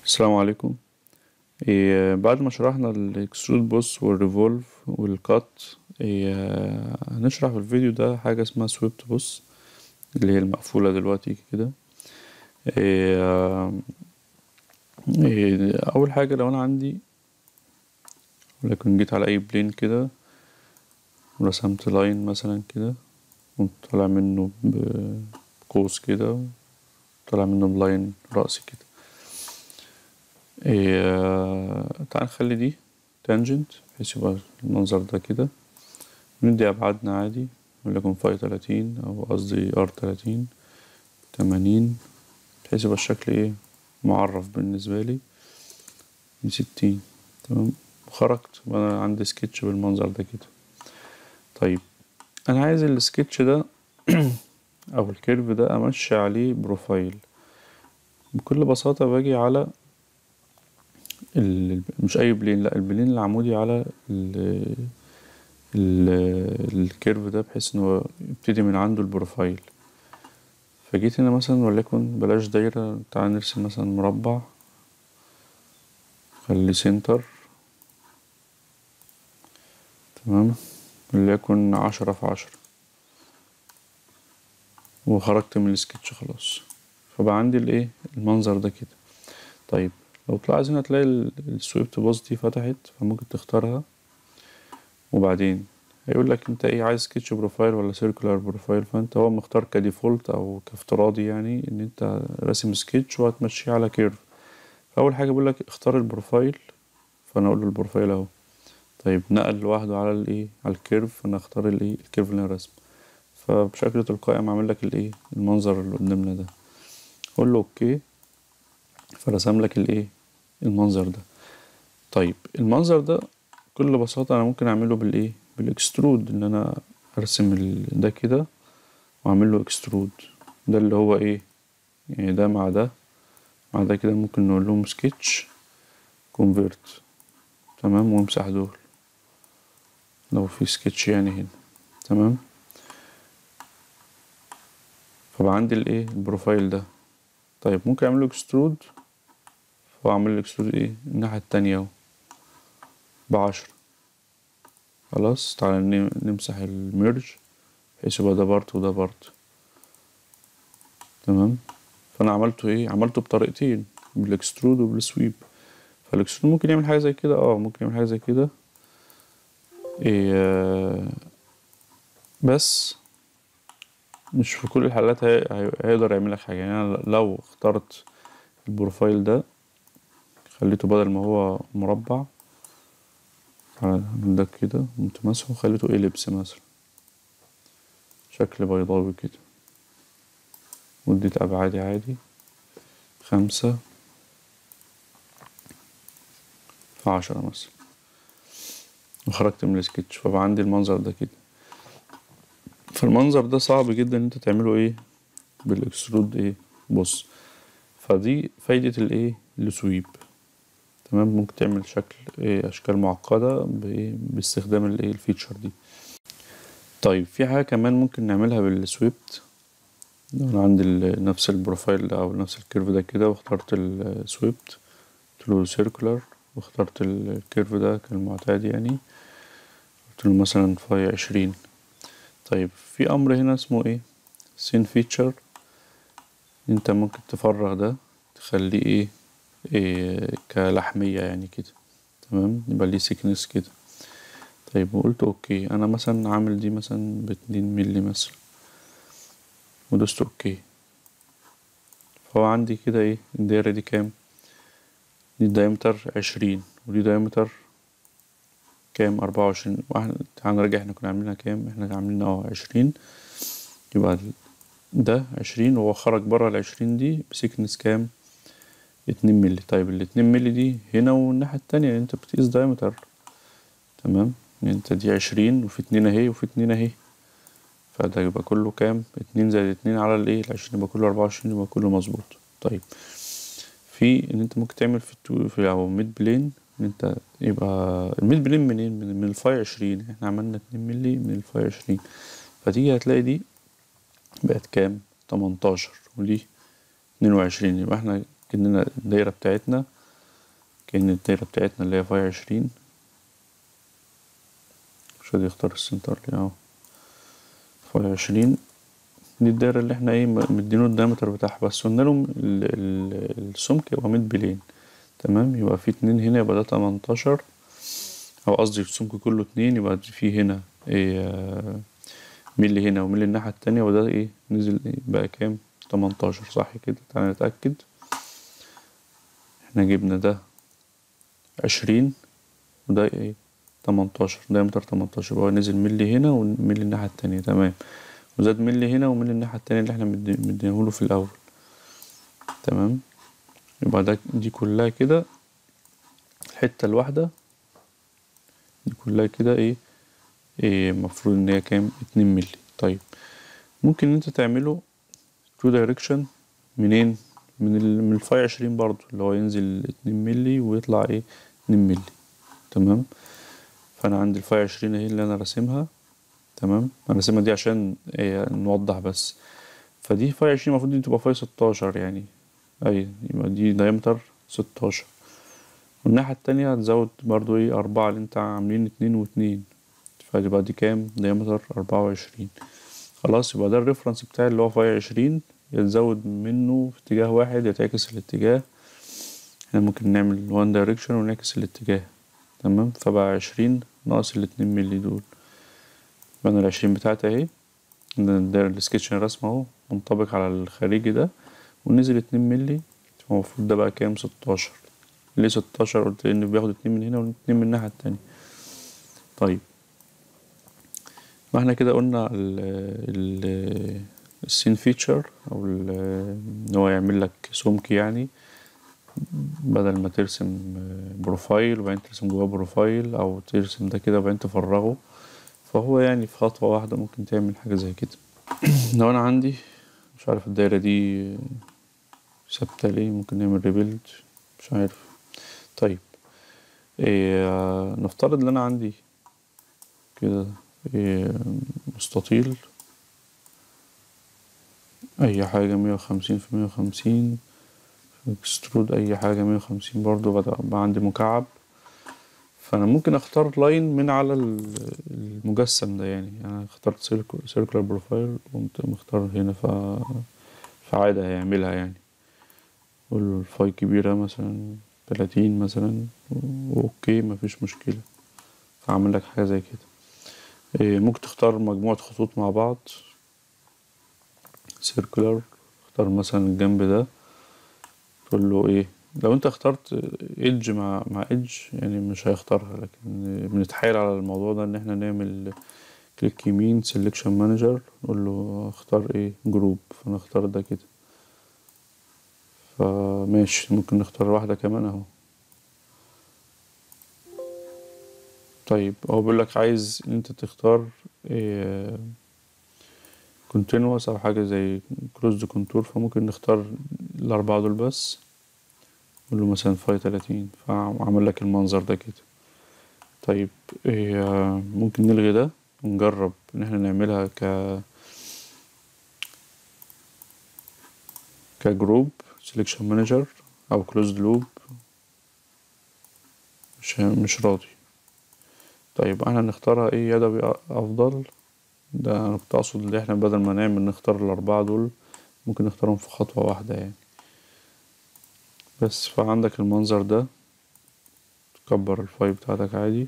السلام عليكم إيه بعد ما شرحنا الاكسترود بوس والريفولف والكات إيه هنشرح في الفيديو ده حاجة اسمها سويبت بوس اللي هي المقفولة دلوقتي كده إيه إيه أول حاجة لو أنا عندي ولكن جيت على أي بلين كده ورسمت لاين مثلا كده قمت طالع منه بقوس كده طالع منه بلاين رأسي كده إيه تعال نخلي دي تانجنت بحيث يبقى المنظر ده كده ندي أبعادنا عادي وليكن فاي تلاتين أو قصدي ار تلاتين تمانين بحيث يبقى الشكل ايه معرف بالنسبة لي بستين تمام وخرجت وأنا عندي سكتش بالمنظر ده كده طيب أنا عايز السكتش ده أو الكيرف ده أمشي عليه بروفايل بكل بساطة باجي على ال... مش أي بلين لأ البلين العمودي على ال... ال... الكيرف ده بحيث إنه يبتدي من عنده البروفايل فجيت هنا مثلا وليكن بلاش دايرة تعال نرسم مثلا مربع خلي سنتر تمام وليكن عشرة في عشرة وخرجت من السكتش خلاص فبقى عندي الايه المنظر ده كده طيب لو طلعت هنا تلاقي السويبت باص دي فتحت فممكن تختارها وبعدين هيقول لك انت ايه عايز سكتش بروفايل ولا سيركولار بروفايل فانت هو مختار كديفولت او كافتراضي يعني ان انت راسم سكتش وهتمشيه على كيرف فاول حاجه بيقول لك اختار البروفايل فانا اقول له البروفايل اهو طيب نقل لوحده على الايه على الكيرف فانا اختار الايه الكيرف اللي انا راسمه فبشكل تلقائي قام عامل لك الايه المنظر اللي قدامنا ده قول له اوكي فرسم لك الايه المنظر ده طيب المنظر ده بكل بساطة أنا ممكن أعمله بالإيه بالإكسترود إن أنا أرسم ده كده وأعمل له إكسترود ده اللي هو إيه يعني ده مع ده مع ده كده ممكن نقول لهم سكتش كونفرت تمام وامسح دول لو في سكتش يعني هنا تمام فبقى عندي الايه البروفايل ده طيب ممكن اعمل له اكسترود فاعمل له اكسترود ايه الناحية التانية اهو بعشرة خلاص تعالى نمسح الميرج بحيث يبقى ده بارت وده بارت تمام فانا عملته ايه عملته بطريقتين بالاكسترود وبالسويب فالاكسترود ممكن يعمل حاجة زي كده اه ممكن يعمل حاجة زي كده إيه بس مش في كل الحالات هيقدر يعمل لك حاجة يعني أنا لو اخترت البروفايل ده خليته بدل ما هو مربع من ده كده قمت ماسحه وخليته إليبس مثلا شكل بيضاوي كده واديت أبعادي عادي خمسة في عشرة مثلا وخرجت من السكتش فبقى عندي المنظر ده كده فالمنظر ده صعب جدا ان انت تعمله ايه بالاكسترود ايه بص فدي فايدة الايه السويب تمام ممكن تعمل شكل ايه اشكال معقدة بايه باستخدام الايه الفيتشر دي طيب في حاجة كمان ممكن نعملها بالسويبت لو انا عندي نفس البروفايل ده او نفس الكيرف ده كده واخترت السويبت قلت له سيركولار واخترت الكيرف ده كالمعتاد يعني قلت له مثلا فاي عشرين طيب في امر هنا اسمه ايه سين فيتشر انت ممكن تفرغ ده تخليه ايه, إيه كلحمية يعني كده تمام يبقى ليه سيكنس كده طيب وقلت اوكي انا مثلا عامل دي مثلا باتنين ملي مثلا ودوست اوكي فهو عندي كده ايه الدايرة دي كام دي دايمتر عشرين ودي دايمتر كام أربعة وعشرين واحنا تعال نراجع احنا كنا عاملينها كام احنا عاملينها اه عشرين يبقى ده عشرين وهو خرج برا العشرين دي بسيكنس كام اتنين ملي طيب الاتنين ملي دي هنا والناحية التانية يعني انت بتقيس دايمتر تمام يعني انت دي عشرين وفي اتنين اهي وفي اتنين اهي فده يبقى كله كام اتنين زائد اتنين على الايه العشرين يبقى كله أربعة وعشرين يبقى كله مظبوط طيب في ان انت ممكن تعمل في التو في او ميد بلين ان انت يبقى الميد بلين منين من, من الفاي عشرين احنا عملنا اتنين ملي من الفاي عشرين فتيجي هتلاقي دي بقت كام تمنتاشر ودي اتنين وعشرين يبقى احنا كأننا الدايرة بتاعتنا كأن الدايرة بتاعتنا اللي هي فاي عشرين مش راضي يختار السنتر ليه اهو فاي عشرين دي الدايرة اللي احنا ايه مدينه الدايمتر بتاعها بس قلنا لهم ال- ال- السمك يبقى ميد بلين تمام يبقى في اتنين هنا يبقى ده تمنتاشر أو قصدي السمك كله اتنين يبقى في هنا ايه آه، ملي هنا وملي الناحية التانية وده ايه نزل إيه بقى كام تمنتاشر صح كده تعالى نتأكد احنا جبنا ده عشرين وده ايه تمنتاشر دايمتر تمنتاشر يبقى هو نزل ملي هنا وملي الناحية التانية تمام وزاد ملي هنا وملي الناحية التانية اللي احنا مدي- مدينهوله في الأول تمام يبقى ده دي كلها كده الحتة الواحدة دي كلها كده ايه ايه المفروض ان هي كام اتنين ملي طيب ممكن ان انت تعمله تو دايركشن منين من ال من الفاي عشرين برضو اللي هو ينزل اتنين ملي ويطلع ايه اتنين ملي تمام فانا عندي الفاي عشرين اهي اللي انا راسمها تمام انا راسمها دي عشان إيه نوضح بس فدي فاي عشرين المفروض دي تبقى فاي ستاشر يعني اي يبقى دي دايمتر ستاشر والناحية التانية هتزود برضو ايه أربعة اللي انت عاملين اتنين واتنين فيبقى دي كام دايمتر أربعة وعشرين خلاص يبقى ده الريفرنس بتاعي اللي هو فاي عشرين يتزود منه في اتجاه واحد يتعكس الاتجاه احنا ممكن نعمل وان دايركشن ونعكس الاتجاه تمام فبقى عشرين ناقص الاتنين ملي دول يبقى انا العشرين بتاعتي اهي ده ده السكتش الرسم اهو منطبق على الخارجي ده ونزل اتنين ملي المفروض ده بقى كام ستاشر ليه ستاشر قلت لأن بياخد اتنين من هنا واتنين من الناحية التانية طيب ما احنا كده قلنا ال ال السين فيتشر او ال- ان هو يعمل لك سمك يعني بدل ما ترسم بروفايل وبعدين ترسم جواه بروفايل او ترسم ده كده وبعدين تفرغه فهو يعني في خطوة واحدة ممكن تعمل حاجة زي كده لو انا عندي مش عارف الدايرة دي ثابتة ليه ممكن نعمل ريبيلد مش عارف طيب إيه نفترض ان انا عندي كده إيه مستطيل اي حاجة مية وخمسين في مية وخمسين اكسترود اي حاجة مية وخمسين برضو بدأ بقى عندي مكعب فانا ممكن اختار لاين من على ال- المجسم ده يعني انا اخترت سيركلر بروفايل وقمت مختار هنا ف فعادة هيعملها يعني اقول له الفاي كبيرة مثلا تلاتين مثلا واوكي مفيش مشكلة فاعمل لك حاجة زي كده إيه، ممكن تختار مجموعة خطوط مع بعض سيركلر اختار مثلا الجنب ده تقول له ايه لو انت اخترت ايدج مع مع ايدج يعني مش هيختارها لكن بنتحايل على الموضوع ده ان احنا نعمل كليك يمين سيلكشن مانجر نقول له اختار ايه جروب فانا اختار ده كده فماشي ممكن نختار واحدة كمان اهو طيب هو بيقول لك عايز ان انت تختار إيه كونتينوس او حاجة زي كلوزد كونتور فممكن نختار الاربعة دول بس نقول له مثلا فاي تلاتين فعمل لك المنظر ده كده طيب إيه ممكن نلغي ده ونجرب ان احنا نعملها ك كجروب سيلكشن مانجر او كلوزد لوب مش مش راضي طيب احنا نختارها ايه يدوي افضل ده انا كنت اقصد ان احنا بدل ما نعمل نختار الاربعة دول ممكن نختارهم في خطوة واحدة يعني بس فعندك المنظر ده تكبر الفايل بتاعتك عادي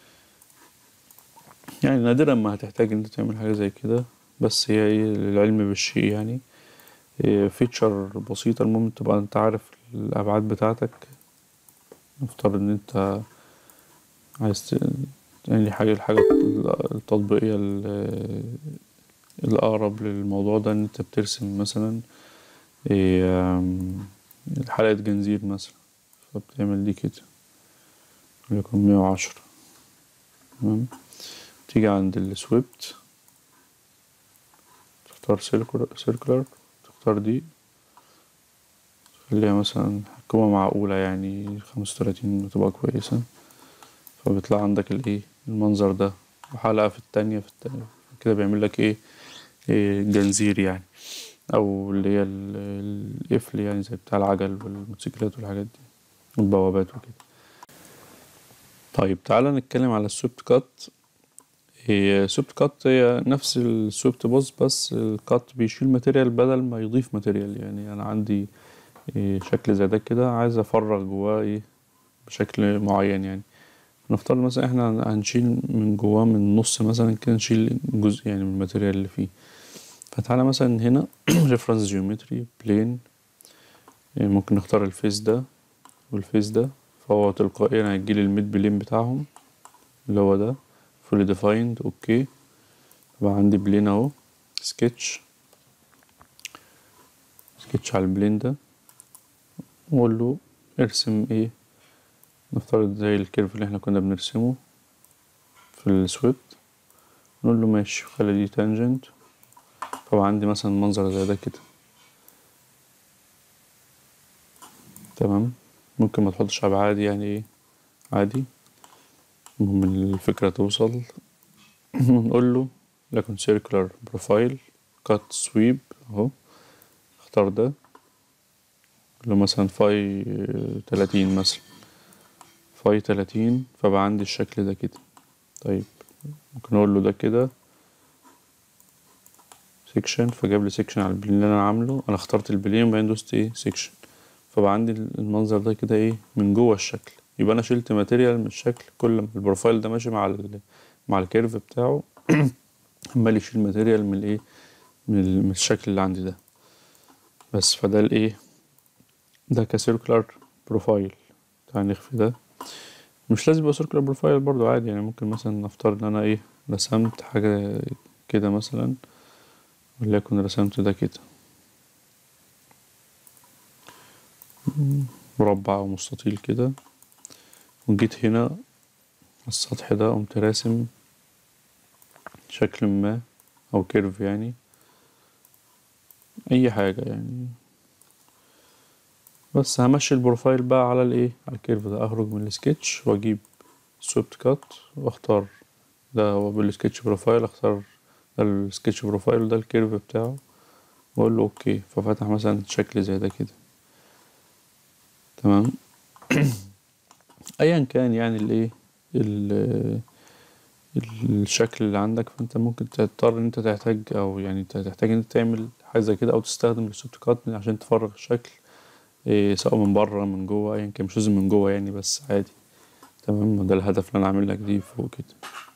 يعني نادرا ما هتحتاج ان انت تعمل حاجة زي كده بس هي ايه العلم بالشيء يعني فيتشر بسيطة المهم تبقى انت عارف الابعاد بتاعتك نفترض ان انت عايز ت- يعني حاجة الحاجة التطبيقية ال- الأقرب للموضوع ده إن أنت بترسم مثلا إيه، آم، حلقة جنزير مثلا فبتعمل دي كده وليكن مية وعشرة تمام تيجي عند السويبت تختار سيركلر تختار دي تخليها مثلا حكومة معقولة يعني خمسة وتلاتين بتبقى كويسة فبيطلع عندك الايه المنظر ده وحلقة في التانية في التانية كده بيعمل لك ايه, إيه جنزير يعني او اللي هي ال- القفل يعني زي بتاع العجل والموتوسيكلات والحاجات دي والبوابات وكده طيب تعالى نتكلم على السويبت كات هي سويبت كات هي نفس السويبت بوز بس الكات بيشيل ماتيريال بدل ما يضيف ماتيريال يعني انا عندي إيه شكل زي ده كده عايز افرغ جواه ايه بشكل معين يعني نفترض مثلا احنا هنشيل من جواه من النص مثلا كده نشيل جزء يعني من الماتيريال اللي فيه فتعالى مثلا هنا ريفرنس جيومتري بلين ممكن نختار الفيس ده والفيس ده فهو تلقائيا هيجيلي الميد بلين بتاعهم اللي هو ده fully defined اوكي يبقى عندي بلين اهو سكتش سكتش على البلين ده واقول له ارسم ايه نفترض زي الكيرف اللي احنا كنا بنرسمه في السويبت نقول له ماشي خلي دي تانجنت فبقى عندي مثلا منظر زي ده كده تمام ممكن ما تحطش ابعاد يعني ايه عادي المهم الفكرة توصل نقول له لكن circular profile cut sweep اهو اختار ده اللي مثلا فاي تلاتين مثلا فاي تلاتين فبقى عندي الشكل ده كده طيب ممكن اقول له ده كده سيكشن فجاب لي سيكشن على البلين اللي انا عامله انا اخترت البلين وبعدين دوست ايه سيكشن فبقى عندي المنظر ده كده ايه من جوه الشكل يبقى انا شلت ماتيريال من الشكل كل ما البروفايل ده ماشي مع ال مع الكيرف بتاعه عمال يشيل ماتيريال من الايه من, من الشكل اللي عندي ده بس فده الايه ده كسيركلر بروفايل تعال نخفي ده مش لازم يبقى سيركلر بروفايل برضو عادي يعني ممكن مثلا نفترض ان انا ايه رسمت حاجة كده مثلا وليكن رسمت ده كده مربع او مستطيل كده وجيت هنا على السطح ده قمت راسم شكل ما او كيرف يعني اي حاجة يعني بس همشي البروفايل بقى على الايه على الكيرف ده اخرج من السكتش واجيب سويبت كات واختار ده هو بالسكتش بروفايل اختار ده السكتش بروفايل وده الكيرف بتاعه واقول له اوكي ففتح مثلا شكل زي ده كده تمام ايا كان يعني الايه الشكل اللي عندك فانت ممكن تضطر ان انت تحتاج او يعني تحتاج ان انت تعمل حاجه زي كده او تستخدم السوفت كات عشان تفرغ الشكل إيه سواء من بره من جوه ايا كان مش لازم من جوه يعني بس عادي تمام ده الهدف اللي انا عامل لك دي فوق كده